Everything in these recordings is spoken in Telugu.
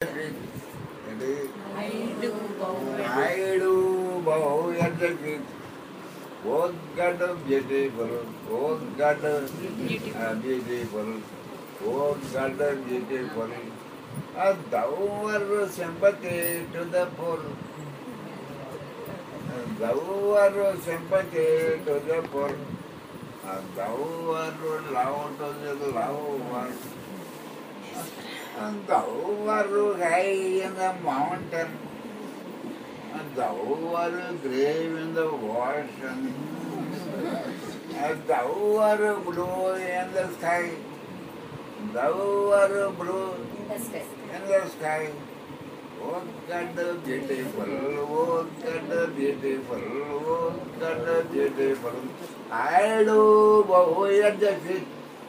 ఏంటి ఐదు బౌ- నాయుడు బహు ఎంతకి ఓ God beautiful O God beautiful O God beautiful thou art sympathy to the poor thou art sympathy to the poor thou art love to the love thou art high in the mountain And thou art a grave in the ocean. And thou art a blue in the sky. Thou art a blue in the sky. Oh, God, beautiful. Oh, God, beautiful. Oh, God, beautiful. I do bow at the feet.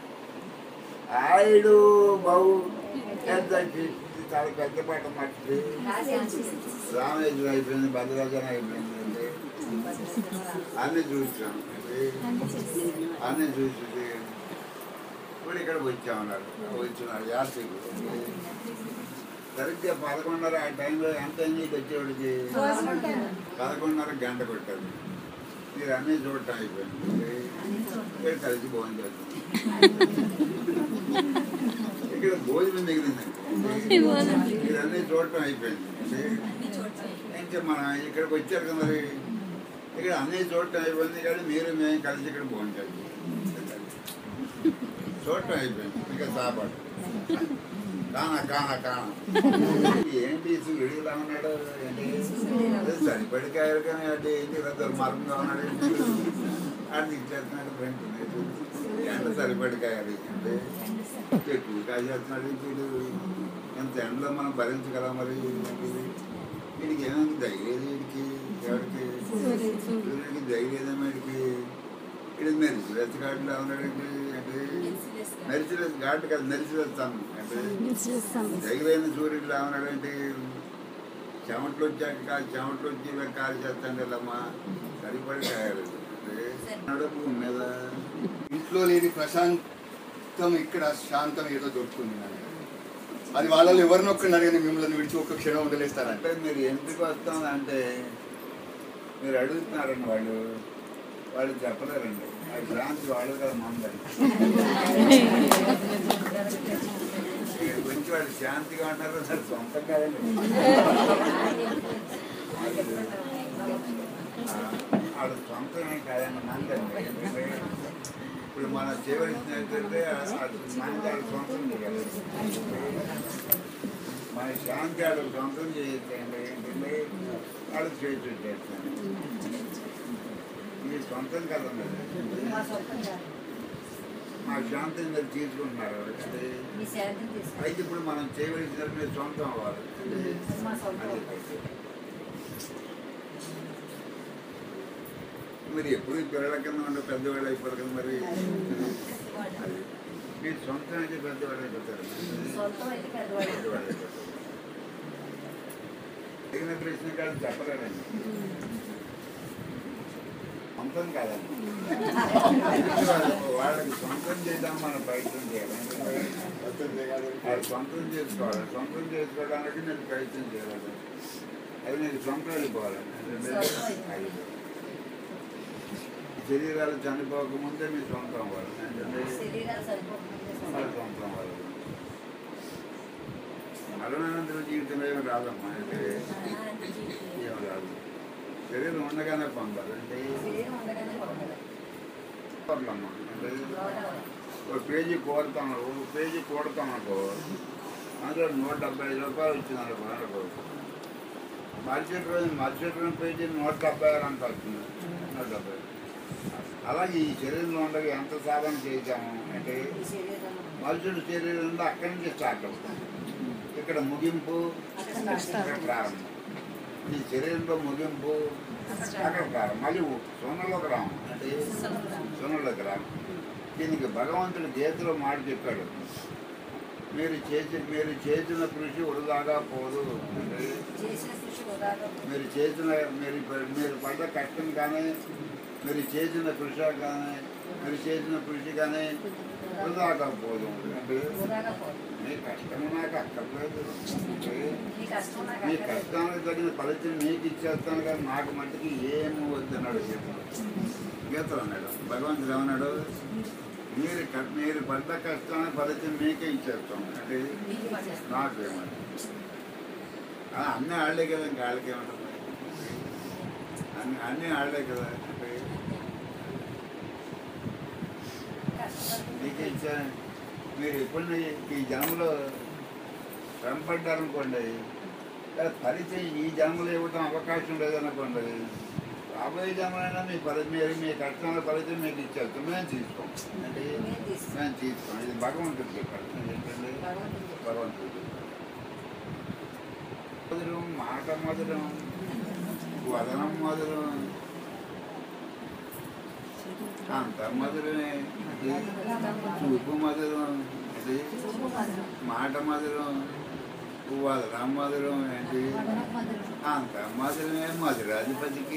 I do bow at the feet. చాలా పెద్ద పాట మట్టి రామేశ్వరం అయిపోయింది భద్రాచలం అయిపోయింది అంటే అన్ని చూసాం అన్ని చూసి ఇప్పుడు ఇక్కడికి వచ్చామన్నారు వచ్చినారు యాత్రికులు సరిగ్గా పదకొండున్నర ఆ టైంలో ఎంత ఎంజీకి వచ్చేవాడికి పదకొండున్నర గంట కొట్టారు మీరు అన్నీ చూడటం అయిపోయింది ఇక్కడ కలిసి భోజనం చేస్తాం ఇక్కడ భోజనం మిగిలిందండి మీరు అన్నీ చూడటం అయిపోయింది ఇంకా మనం ఇక్కడికి వచ్చారు కదా మరి ఇక్కడ అన్నీ చూడటం అయిపోయింది కానీ మీరు మేము కలిసి ఇక్కడ భోజనం చూడటం అయిపోయింది ఇంకా సాపాటు కానా కానా కానా ఏంటి విడిగా ఉన్నాడు ఏంటి అదే సరిపడికాయలు కానీ అంటే ఏంటి ఇలా దుర్మార్గంగా ఉన్నాడు ఏంటి? అది ఇచ్చేస్తున్నాడు ఫ్రెండ్ ఎండ సరిపడికాయలు అంటే ఎక్కువ కాసేస్తున్నాడు వీడు ఎంత ఎండలో మనం భరించగలం మరి ఏంటి? వీడికి ఏమైంది ధైర్యం వీడికి ఎవరికి సూర్యుడికి ధైర్యం వీడికి ఇది మెరిసిలెస్ గాడిలో ఉన్నాడండి అంటే మెరిసిలెస్ గాడ్ కాదు మెరిసిలెస్ తను అంటే ధైర్యమైన సూర్యుడు ఉన్నాడంటే చెమట్లు వచ్చాక కాదు చెమట్లు వచ్చి ఇలా కాలు చేస్తాను కదమ్మా సరిపడి కాయాలి నడుపు మీద ఇంట్లో లేని ప్రశాంతం ఇక్కడ శాంతం ఏదో దొరుకుతుంది నాకు. అది వాళ్ళలో ఎవరినొక్కరిని అడిగిన మిమ్మల్ని విడిచి ఒక్క క్షణం వదిలేస్తారంటే అంటే మీరు ఎందుకు వస్తాం అంటే మీరు అడుగుతున్నారండి వాళ్ళు వాళ్ళు చెప్పలేరండి ఆ శాంతి వాళ్ళు కదా మందండి ఇక్కడికి వచ్చి వాళ్ళు శాంతిగా ఉంటారు సార్ సొంతం కాదండి వాళ్ళు సొంతమే కాదండి మందండి ఎందుకంటే ఇప్పుడు మన చేయవలసింది ఏంటంటే అది మంది వాళ్ళ సొంతం చేయాలి మన శాంతి వాళ్ళు సొంతం చేయండి ఏంటంటే వాళ్ళు స్వేచ్ఛ చేస్తాను ఇది సొంతం కదండి మా శాంతిని మీరు తీసుకుంటున్నారు అంటే అయితే ఇప్పుడు మనం చేయవలసిన మీరు సొంతం అవ్వాలి అది. మీరు ఎప్పుడు పిల్లల కింద ఉండే పెద్దవాళ్ళు అయిపోరు కదా మరి అది. మీరు సొంతం అయితే పెద్దవాళ్ళు అయిపోతారు పెద్దవాళ్ళు అయిపోతారు తగిన ప్రశ్న కాదు చెప్పలేదండి సొంతం కాదండి వాళ్ళకి సొంతం చేద్దాం మనం ప్రయత్నం చేయాలి అది సొంతం చేసుకోవాలి సొంతం చేసుకోవడానికి నేను ప్రయత్నం చేయాలి అది నీకు సొంతం వెళ్ళిపోవాలి అది. శరీరాలు చనిపోకముందే మీ సొంతం అవ్వాలి ఏంటంటే మన సొంతం అవ్వాలి మరణానంతర జీవితంలో ఏమి రాదమ్మా అంటే ఏమి రాదు శరీరం ఉండగానే పొందాలి అంటే పొందమ్మా అంటే ఒక పేజీ కోరుతాం ఒక పేజీ కోరుతాం అనుకో అందులో నూట డెబ్బై ఐదు రూపాయలు వచ్చింది అనుకో అనుకో మరుసటి రోజు మరుసటి రోజు పేజీ నూట డెబ్బై ఆరు అంత వస్తుంది నూట డెబ్బై అలాగే ఈ శరీరంలో ఉండగా ఎంత సాధన చేశాము అంటే మనుషుడు శరీరంలో అక్కడి నుంచి స్టార్ట్ అవుతుంది ఇక్కడ ముగింపు ఇక్కడ ప్రారంభం ఈ శరీరంలో ముగింపు అక్కడ ప్రారంభం మళ్ళీ సొన్నలోకి రాము అంటే సొన్నలోకి రాము దీనికి భగవంతుడు గీతలో మాట చెప్పాడు మీరు చేసి మీరు చేసిన కృషి వృధాగా పోదు అంటే మీరు చేసిన మీరు మీరు పడ్డ కష్టం కానీ మీరు చేసిన కృషి కానీ మీరు చేసిన కృషి కానీ వృధాగా పోదు అంటే మీ కష్టం నాకు అక్కర్లేదు అంటే కష్టం నాకు మీ అక్కర్లేదు. కష్టానికి తగిన ఫలితం మీకు ఇచ్చేస్తాను కానీ నాకు మట్టికి ఏం వద్దన్నాడు గీతలో గీతలు అన్నాడు భగవంతుడు ఏమన్నాడు మీరు క- మీరు పడ్డ కష్టానికి ఫలితం మీకే ఇచ్చేస్తాం అంటే మీకు పట్టేస్తాను. నాకు ఏమంటారు అన్నీ ఆడలే కదా ఇంకా వాళ్ళకి ఏమంటుంది అన్ని అన్నీ ఆడలే కదా అంటే కష్టపడుతుంది. మీకే ఇచ్చా మీరు ఎప్పుడు ఈ జన్మలో శ్రమపడ్డారనుకోండి కానీ పరిచయం ఈ జన్మలో ఇవ్వటం అవకాశం లేదనుకోండి రాబోయే జన్మలైనా మీ పరి మీరు మీ కష్టాల ఫలితం మీకు ఇచ్చేస్తాం మేము తీసుకోం అంటే మేము తీసుకోం. మేము తీసుకోం ఇది భగవంతుడు చెప్పాడు ఏంటండి భగవంతుడు చెప్పాడు. భగవంతుడు మధురం మాట మధురం వదనం మధురం అంత మధురమే అది చూపు మధురం అది చూపు మధురం. మాట మధురం వదనం మధురం ఏంటి వదనం మధురం. అంత మధురమే మధురాధిపతికి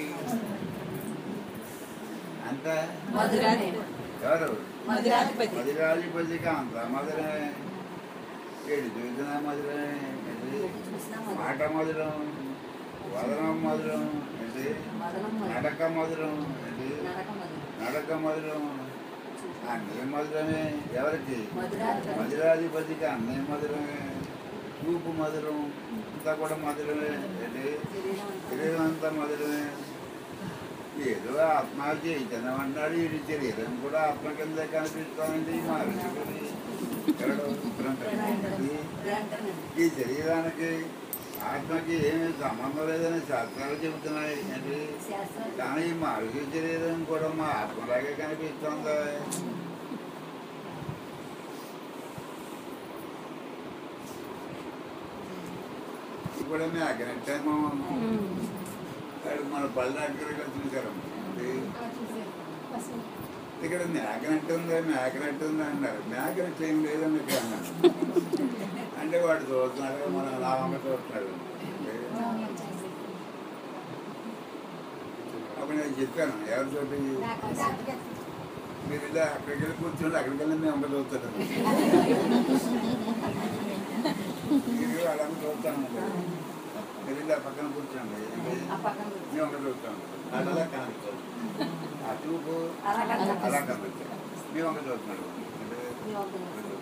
అంత మధురాధి. ఎవరు మధురాధిపతి. మధురాధిపతికి అంత మధురమే ఏడు చూసిన మధురమే ఏంటి చూసినా మధురం. మాట మధురం వదనం మధురం ఏంటి వదనం మధురం. నడక మధురం ఏంటి నరక మధురం. నడక మధురం అన్నీ మధురమే ఎవరికి మధురాధిపతి. మధురాధిపతికి అన్నీ మధురమే చూపు మధురం అంతా కూడా మధురమే ఏంటి శరీరం అంతా. శరీరం అంతా మధురమే ఏదో ఆత్మ చైతన్యం అన్నాడు ఈ శరీరం కూడా ఆత్మ కింద కనిపిస్తానండి మా ఋషుకుని ఎవడో నిరంతరం. ఈ- నిరంతరం. ఈ శరీరానికి ఆత్మకి ఏమీ సంబంధం లేదని శాస్త్రాలు చెబుతున్నాయి ఏంటి శాస్త్రం. కానీ ఈ మనిషి శరీరం కూడా మా ఆత్మలాగే కనిపిస్తుంది ఇప్పుడు మేకనట్టేమో మన పళ్ళ దగ్గరగా చూసారు ఇక్కడ మేకనట్టు ఉందా మేకనట్టు ఉందా అన్నారు మేకనట్టు ఏం లేదని ఇక్కడ అన్నాను అంటే వాడు చూస్తున్నాడు మన లాభంగా చూస్తున్నాడు అప్పుడు నేను చెప్పాను ఎవరితోటి మీరు ఇలా అక్కడికి వెళ్ళి కూర్చోండి అక్కడికి వెళ్ళి మేము ఒకటి చూస్తాడు మీరు అలా చూస్తాను మీరు ఇలా పక్కన కూర్చోండి ఆ పక్కన కూర్చో. మేము ఒకటి చూస్తాం అలా కనిపిస్తాం ఆ చూపు అలా కనిపిస్తుంది. అలా కనిపిస్తాం మేము ఒకటి చూస్తున్నాడు అంటే మీ వంతు కూర్చో.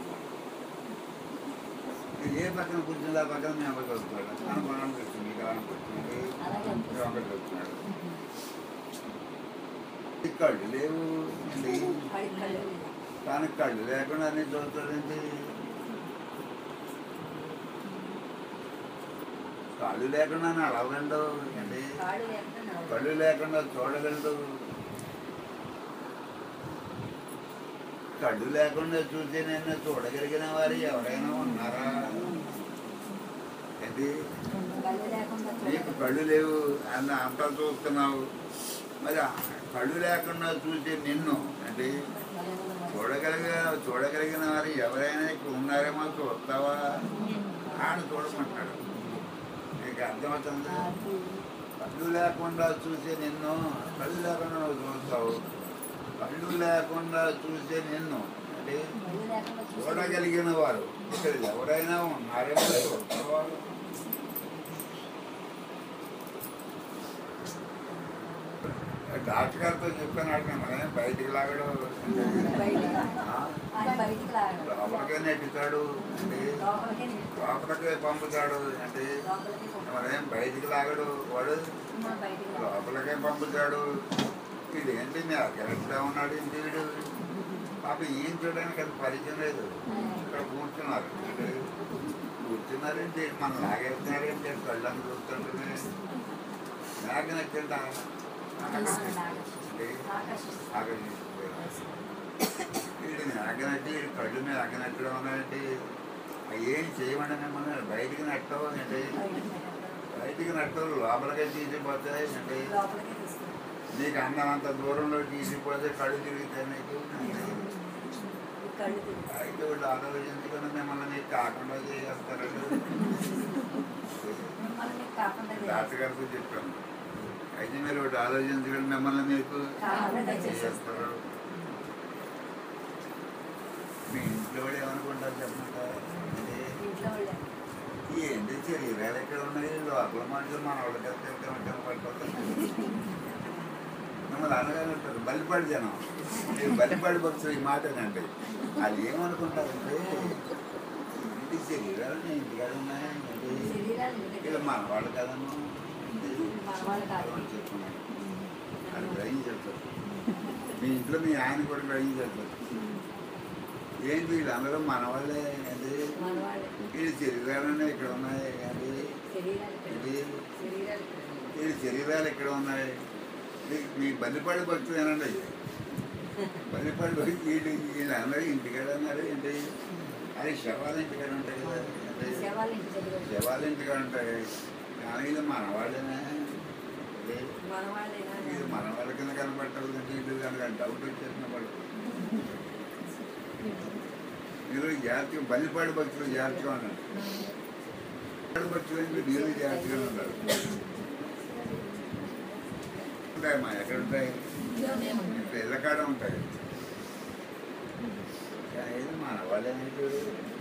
మీరు ఏ పక్కన కూర్చుంది ఆ పక్కన మేము ఒకటి చూస్తున్నాడు అనుకోవడం అనిపిస్తుంది మీకు అలా అనిపిస్తుంది అలాగే అనిపిస్తుంది. మేము ఒకటి చూస్తున్నాడు ఈ కళ్ళు లేవు ఏంటి? పడి కళ్ళు లేదు. కానీ కళ్ళు లేకుండా అన్ని చూస్తాడండి కళ్ళు లేకుండా నడవగలడు ఏంటి కాళ్ళు లేకుండా నడవదు. కళ్ళు లేకుండా చూడగలడు కళ్ళు లేకుండా చూసి నిన్ను చూడగలిగిన వారు ఎవరైనా ఉన్నారా ఏంటి కళ్ళు లేకుండా నీకు చూడదు. కళ్ళు లేవు అన్న అంతా చూస్తున్నావు మరి ఆ కళ్ళు లేకుండా చూసి నిన్ను అంటే చూడగలిగ చూడగలిగిన వారు ఎవరైనా ఇక్కడ ఉన్నారేమో చూస్తావా ఆయన చూడమంటాడు నీకు అర్థమవుతుందా కళ్ళు లేకుండా చూసే నిన్ను కళ్ళు లేకుండా నువ్వు చూస్తావు కళ్ళు లేకుండా చూసే నిన్ను అంటే కళ్ళు లేకుండా చూడదు. చూడగలిగిన వారు ఇక్కడ ఎవరైనా ఉన్నారేమో చూస్తావా డాక్టర్ గారితో చెప్పాను మనమే బయటికి లాగడం బయటికి ఆ? ఆయన బయటికి లాగడు. లోపలికే నెట్టుతాడు అంటే లోపలికే నెట్టు. లోపలికే పంపుతాడు అంటే లోపలికి పంపు. మరేం బయటికి లాగడు వాడు మా బయటికి లాగడు. లోపలికే పంపుతాడు వీడేంటి మీరు ఎక్కడ ఉన్నాడు ఏంటి వీడు పాప ఏం చూడడానికి అది పరిచయం లేదు ఇక్కడ కూర్చున్నారు అంటే కూర్చున్నారేంటి మనం లాగేస్తున్నారేంటి కళ్ళని చూస్తుంటే నాకు నచ్చింది అంటే ఆకర్షిస్తుంది. ఆకర్షిస్తుంది వీడిని ఆగనట్టు వీడి కళ్ళు మీద ఆగనట్టుగా ఉన్నాయంటే ఏం చేయమండి మిమ్మల్ని బయటికి నెట్టవు అంటే బయటికి నెట్టడు. బయటికి నెట్టవు లోపలికే తీసిపోతాయి అంటే లోపలికే తీసుకుంటాడు. నీకు అన్నం అంత దూరంలో తీసిపోతే కళ్ళు తిరుగుతాయి నీకు ఈ కళ్ళు తిరుగుతాయి. అయితే వీళ్ళు ఆలోచించుకుని మిమ్మల్ని నీకు కాకుండా చేసేస్తారండి మిమ్మల్ని మీకు కాకుండా డాక్టర్ గారితో చెప్పాను అయితే మీరు ఒకటి ఆలోచించుకుని మిమ్మల్ని మీకు కాకుండా చేసేస్తారు మీ ఇంట్లో వాళ్ళు ఏమనుకుంటారు చెప్పండి అంటే ఇంట్లో వాళ్ళే. ఏంటి శరీరాలు ఎక్కడ ఉన్నాయి లోపల మనుషులు మన వాళ్ళకి వెళ్తే పడిపోతాం మిమ్మల్ని అనగానే ఉంటారు బలిపాడు జనం మీరు బలిపాడు భక్తులు ఈ మాటనండి వాళ్ళు ఏమనుకుంటారంటే ఇంటి శరీరాలు నేను ఇంటికాడ ఉన్నాయి ఏంటి? శరీరాలు ఇంటి వీళ్ళు మన వాళ్ళు కదమ్మా మన వాళ్ళు కాదు. అని చెప్తున్నాను అది గ్రహించారు మీ ఇంట్లో మీ ఆయన కూడా గ్రహించారు ఏంటి వీళ్ళందరూ మన వాళ్ళే ఏంటి మన వాళ్ళే. వీళ్ళ శరీరాలన్నీ ఇక్కడ ఉన్నాయి ఏంటి శరీరాలు ఇక్కడ. ఏంటి శరీరాలు ఇక్కడ. వీళ్ళ శరీరాలు ఎక్కడ ఉన్నాయి మీ- మీ బల్లిపాడు భక్తులేనండి బల్లిపాడు భక్తి వీళ్ళు వీళ్ళందరూ ఇంటికాడ ఉన్నారు ఏంటి అది శవాలు ఇంటికాడ ఉంటాయి కదా ఏంటి? శవాలు ఇంటి దగ్గర. శవాలు ఇంటికాడ ఉంటాయి కానీ ఇది మన వాళ్ళేనా ఏంటి? మన వాళ్ళేనా? ఇది మన వాళ్ళ కింద కనబట్టాలి ఇది కనుక డౌట్ వచ్చేసిన పడుతుంది మీరు జాగ్రత్తగా బలిపాడు భక్తులు జాగ్రత్తగా ఉన్నారు బలిపాడు భక్తులు అంటే మీరు జాగ్రత్తగా ఉన్నారు ఉంటాయి మా ఎక్కడ ఉంటాయి ఇంట్లోనే ఉంది. ఇప్పుడు ఇళ్ళకాడ ఉంటాయి కానీ ఇది మన వాళ్ళే